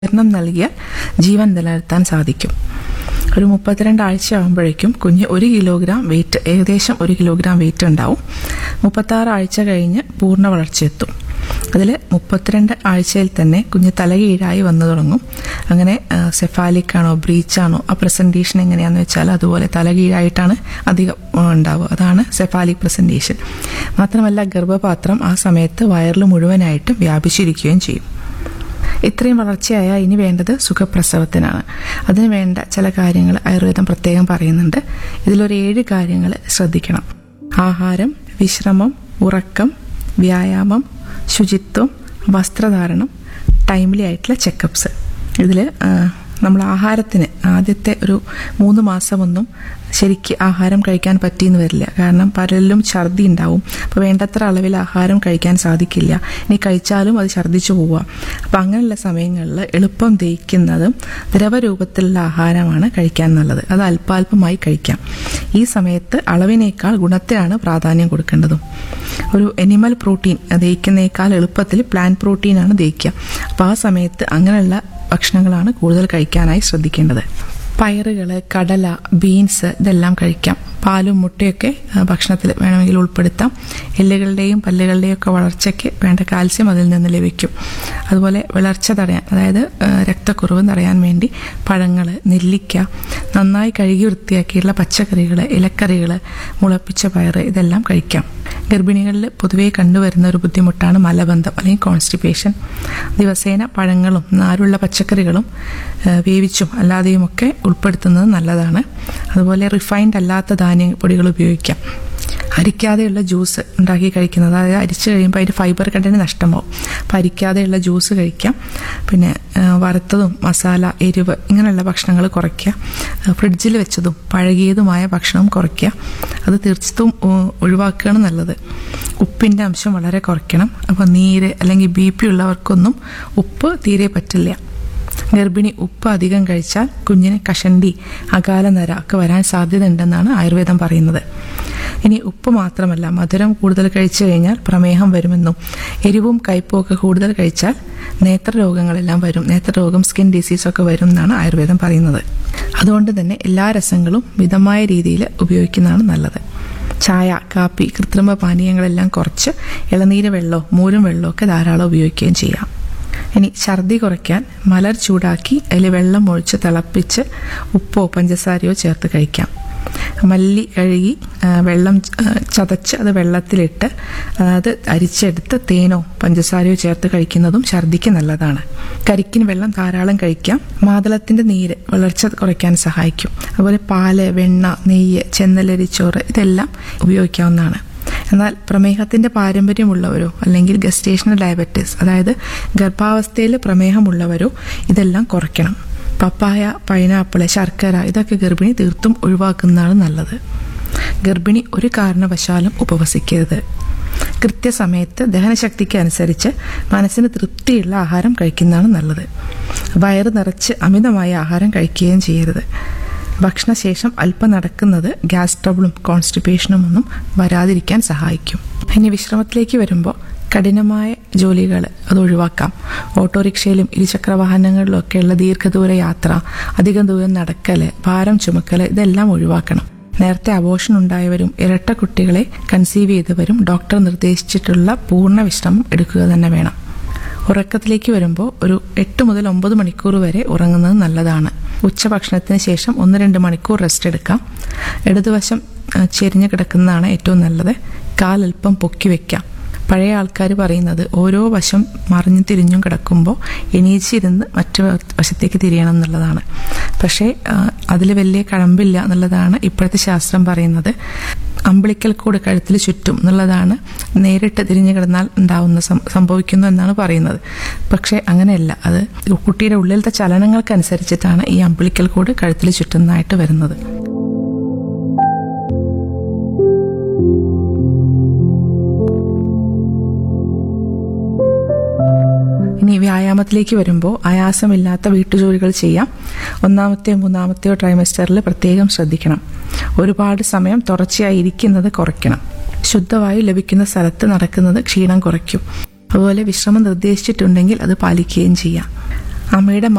വിതരണം നൽകിയാൽ ജീവൻ നിലനിർത്താൻ സാധിക്കും ഒരു മുപ്പത്തിരണ്ട് ആഴ്ച ആകുമ്പോഴേക്കും കുഞ്ഞ് ഒരു കിലോഗ്രാം വെയിറ്റ് ഏകദേശം ഒരു കിലോഗ്രാം വെയിറ്റ് ഉണ്ടാവും മുപ്പത്താറ് ആഴ്ച കഴിഞ്ഞ് പൂർണ്ണ വളർച്ചയെത്തും അതിൽ മുപ്പത്തിരണ്ട് ആഴ്ചയിൽ തന്നെ കുഞ്ഞ് തലകീഴായി വന്നു തുടങ്ങും അങ്ങനെ സെഫാലിക് ആണോ ബ്രീച്ച് ആണോ ആ പ്രസന്റേഷൻ എങ്ങനെയാന്ന് വെച്ചാൽ അതുപോലെ തലകീഴായിട്ടാണ് അധികം ആ, ഉണ്ടാവുക അതാണ് സെഫാലിക് പ്രസന്റേഷൻ മാത്രമല്ല ഗർഭപാത്രം ആ സമയത്ത് വയറിൽ മുഴുവനായിട്ടും വ്യാപിച്ചിരിക്കുകയും ചെയ്യും ഇത്രയും വളർച്ചയായാൽ ഇനി വേണ്ടത് സുഖപ്രസവത്തിനാണ് അതിന് വേണ്ട ചില കാര്യങ്ങൾ ആയുർവേദം പ്രത്യേകം പറയുന്നുണ്ട് ഇതിലൊരു ഏഴ് കാര്യങ്ങൾ ശ്രദ്ധിക്കണം ആഹാരം വിശ്രമം ഉറക്കം വ്യായാമം ശുചിത്വം വസ്ത്രധാരണം ടൈംലി ആയിട്ടുള്ള ചെക്കപ്സ് ഇതിൽ നമ്മൾ ആഹാരത്തിന് ആദ്യത്തെ ഒരു മൂന്ന് മാസമൊന്നും ശരിക്ക് ആഹാരം കഴിക്കാൻ പറ്റിയെന്ന് വരില്ല കാരണം പലരിലും ഛർദി ഉണ്ടാവും അപ്പോൾ വേണ്ടത്ര അളവിൽ ആഹാരം കഴിക്കാൻ സാധിക്കില്ല ഇനി കഴിച്ചാലും അത് ഛർദ്ദിച്ചു പോവുക അപ്പം അങ്ങനെയുള്ള സമയങ്ങളിൽ എളുപ്പം ദഹിക്കുന്നതും ദ്രവരൂപത്തിലുള്ള ആഹാരമാണ് കഴിക്കാൻ നല്ലത് അത് അല്പാൽപമായി കഴിക്കാം ഈ സമയത്ത് അളവിനേക്കാൾ ഗുണത്തിനാണ് പ്രാധാന്യം കൊടുക്കേണ്ടതും ഒരു എനിമൽ പ്രോട്ടീൻ ദഹിക്കുന്നേക്കാൾ എളുപ്പത്തിൽ പ്ലാന്റ് പ്രോട്ടീനാണ് ദഹിക്കുക അപ്പോൾ ആ സമയത്ത് അങ്ങനെയുള്ള ഭക്ഷണങ്ങളാണ് കൂടുതൽ കഴിക്കാനായി ശ്രദ്ധിക്കേണ്ടത് പയറുകൾ കടല ബീൻസ് ഇതെല്ലാം കഴിക്കാം പാലും മുട്ടയൊക്കെ ഭക്ഷണത്തിൽ വേണമെങ്കിൽ ഉൾപ്പെടുത്താം എല്ലുകളുടെയും പല്ലുകളുടെയും ഒക്കെ വളർച്ചയ്ക്ക് വേണ്ട കാൽസ്യം അതിൽ നിന്ന് ലഭിക്കും അതുപോലെ വളർച്ച തടയാൻ അതായത് ആ, രക്തക്കുറവ് തടയാൻ വേണ്ടി പഴങ്ങൾ നെല്ലിക്ക നന്നായി കഴുകി വൃത്തിയാക്കിയുള്ള പച്ചക്കറികൾ ഇലക്കറികൾ മുളപ്പിച്ച പയറ് ഇതെല്ലാം കഴിക്കാം ഗർഭിണികളിൽ പൊതുവേ കണ്ടുവരുന്ന ഒരു ബുദ്ധിമുട്ടാണ് മലബന്ധം അല്ലെങ്കിൽ കോൺസ്റ്റിപ്പേഷൻ ദിവസേന പഴങ്ങളും നാരുള്ള പച്ചക്കറികളും ആ, വേവിച്ചും അല്ലാതെയുമൊക്കെ ഉൾപ്പെടുത്തുന്നത് നല്ലതാണ് അതുപോലെ റിഫൈൻഡ് അല്ലാത്ത ധാന്യപ്പൊടികൾ ഉപയോഗിക്കാം അരിക്കാതെയുള്ള ജ്യൂസ് ഉണ്ടാക്കി കഴിക്കുന്നത് അതായത് അരിച്ച് കഴിയുമ്പോൾ അതിൻ്റെ ഫൈബർ കണ്ടന്റ് നഷ്ടമാവും അപ്പം അരിക്കാതെയുള്ള ജ്യൂസ് കഴിക്കാം പിന്നെ ആ, വറുത്തതും മസാല എരിവ് ഇങ്ങനെയുള്ള ഭക്ഷണങ്ങൾ കുറയ്ക്കുക ആ, ഫ്രിഡ്ജിൽ വെച്ചതും പഴകിയതുമായ ഭക്ഷണം കുറയ്ക്കുക അത് തീർച്ചയായിട്ടും ഉ- ഒഴിവാക്കുകയാണ് നല്ലത് ഉപ്പിൻ്റെ അംശം വളരെ കുറയ്ക്കണം അപ്പോൾ നീര് അല്ലെങ്കിൽ ബി പി ഉള്ളവർക്കൊന്നും ഉപ്പ് തീരെ പറ്റില്ല ഗർഭിണി ഉപ്പ് അധികം കഴിച്ചാൽ കുഞ്ഞിന് കഷണ്ടി അകാല നര ഒക്കെ വരാൻ സാധ്യതയുണ്ടെന്നാണ് ആയുർവേദം പറയുന്നത് ഇനി ഉപ്പ് മാത്രമല്ല മധുരം കൂടുതൽ കഴിച്ചു കഴിഞ്ഞാൽ പ്രമേഹം വരുമെന്നും എരിവും കയ്പും ഒക്കെ കൂടുതൽ കഴിച്ചാൽ നേത്രരോഗങ്ങളെല്ലാം വരും നേത്രരോഗം സ്കിൻ ഡിസീസ് ഒക്കെ വരും എന്നാണ് ആയുർവേദം പറയുന്നത് അതുകൊണ്ട് തന്നെ എല്ലാ രസങ്ങളും മിതമായ രീതിയിൽ ഉപയോഗിക്കുന്നതാണ് നല്ലത് ചായ കാപ്പി കൃത്രിമ പാനീയങ്ങളെല്ലാം കുറച്ച് ഇളനീര് വെള്ളമോ മൂരും വെള്ളമോ ഒക്കെ ധാരാളം ഉപയോഗിക്കുകയും ചെയ്യാം ഇനി ഛർദി കുറയ്ക്കാൻ മലർ ചൂടാക്കി അതിൽ വെള്ളം ഒഴിച്ച് തിളപ്പിച്ച് ഉപ്പോ പഞ്ചസാരയോ ചേർത്ത് കഴിക്കാം മല്ലി കഴുകി ആ, വെള്ളം ആ, ചതച്ച് അത് വെള്ളത്തിലിട്ട് അത് അരിച്ചെടുത്ത് തേനോ പഞ്ചസാരയോ ചേർത്ത് കഴിക്കുന്നതും ഛർദിക്ക് നല്ലതാണ് കരിക്കിൻ വെള്ളം ധാരാളം കഴിക്കാം മാതളത്തിന്റെ നീര് വളർച്ച കുറയ്ക്കാൻ സഹായിക്കും അതുപോലെ പാല് വെണ്ണ നെയ്യ് ചെന്നലരിച്ചോറ് ഇതെല്ലാം ഉപയോഗിക്കാവുന്നതാണ് എന്നാൽ പ്രമേഹത്തിന്റെ പാരമ്പര്യമുള്ളവരോ അല്ലെങ്കിൽ ഗസ്റ്റേഷണൽ ഡയബറ്റീസ് അതായത് ഗർഭാവസ്ഥയിൽ പ്രമേഹമുള്ളവരോ ഇതെല്ലാം കുറയ്ക്കണം പപ്പായ പൈനാപ്പിള് ശർക്കര ഇതൊക്കെ ഗർഭിണി തീർത്തും ഒഴിവാക്കുന്നതാണ് നല്ലത് ഗർഭിണി ഒരു കാരണവശാലും ഉപവസിക്കരുത് കൃത്യസമയത്ത് ദഹനശക്തിക്ക് അനുസരിച്ച് മനസ്സിന് തൃപ്തിയുള്ള ആഹാരം കഴിക്കുന്നതാണ് നല്ലത് വയറ് നിറച്ച് അമിതമായ ആഹാരം കഴിക്കുകയും ചെയ്യരുത് ഭക്ഷണശേഷം അല്പം നടക്കുന്നത് ഗ്യാസ് ട്രബിളും കോൺസ്റ്റിപ്പേഷനും ഒന്നും വരാതിരിക്കാൻ സഹായിക്കും ഇനി വിശ്രമത്തിലേക്ക് വരുമ്പോൾ കഠിനമായ ജോലികൾ അത് ഒഴിവാക്കാം ഓട്ടോറിക്ഷയിലും ഇരുചക്ര വാഹനങ്ങളിലും ഒക്കെയുള്ള ദീർഘദൂര യാത്ര അധികം ദൂരം നടക്കല് ഭാരം ചുമക്കല് ഇതെല്ലാം ഒഴിവാക്കണം നേരത്തെ അബോഷൻ ഉണ്ടായവരും ഇരട്ട കുട്ടികളെ കൺസീവ് ചെയ്തവരും ഡോക്ടർ നിർദ്ദേശിച്ചിട്ടുള്ള പൂർണ്ണ വിശ്രമം എടുക്കുക തന്നെ വേണം ഉറക്കത്തിലേക്ക് വരുമ്പോൾ ഒരു എട്ട് മുതൽ ഒമ്പത് മണിക്കൂർ വരെ ഉറങ്ങുന്നത് നല്ലതാണ് ഉച്ചഭക്ഷണത്തിന് ശേഷം ഒന്ന് രണ്ട് മണിക്കൂർ റെസ്റ്റ് എടുക്കാം ഇടതുവശം ആ, ചെരിഞ്ഞ് കിടക്കുന്നതാണ് ഏറ്റവും നല്ലത് കാലൽപ്പം പൊക്കി വെക്കാം പഴയ ആൾക്കാർ പറയുന്നത് ഓരോ വശം മറിഞ്ഞു തിരിഞ്ഞും കിടക്കുമ്പോൾ എണീച്ചിരുന്ന് മറ്റു വശത്തേക്ക് തിരിയണം എന്നുള്ളതാണ് പക്ഷേ അതിൽ വലിയ കഴമ്പില്ല എന്നുള്ളതാണ് ഇപ്പോഴത്തെ ശാസ്ത്രം പറയുന്നത് അമ്പിളിക്കൽ കൂട് കഴുത്തിൽ ചുറ്റും എന്നുള്ളതാണ് നേരിട്ട് തിരിഞ്ഞു കിടന്നാൽ ഉണ്ടാവുന്ന സം- സംഭവിക്കുന്നു എന്നാണ് പറയുന്നത് പക്ഷേ അങ്ങനെയല്ല അത് കുട്ടിയുടെ ഉള്ളിലത്തെ ചലനങ്ങൾക്കനുസരിച്ചിട്ടാണ് ഈ അമ്പിളിക്കൽ കൂട് കഴുത്തിൽ ചുറ്റുന്നതായിട്ട് വരുന്നത് ഇനി വ്യായാമത്തിലേക്ക് വരുമ്പോൾ ആയാസമില്ലാത്ത വീട്ടുജോലികൾ ചെയ്യാം ഒന്നാമത്തെയോ മൂന്നാമത്തെയോ ട്രൈമസ്റ്ററിൽ പ്രത്യേകം ശ്രദ്ധിക്കണം ഒരുപാട് സമയം തുടർച്ചയായി ഇരിക്കുന്നത് കുറയ്ക്കണം ശുദ്ധവായു ലഭിക്കുന്ന സ്ഥലത്ത് നടക്കുന്നത് ക്ഷീണം കുറയ്ക്കും അതുപോലെ വിശ്രമം നിർദ്ദേശിച്ചിട്ടുണ്ടെങ്കിൽ അത് പാലിക്കുകയും ചെയ്യാം അമ്മയുടെ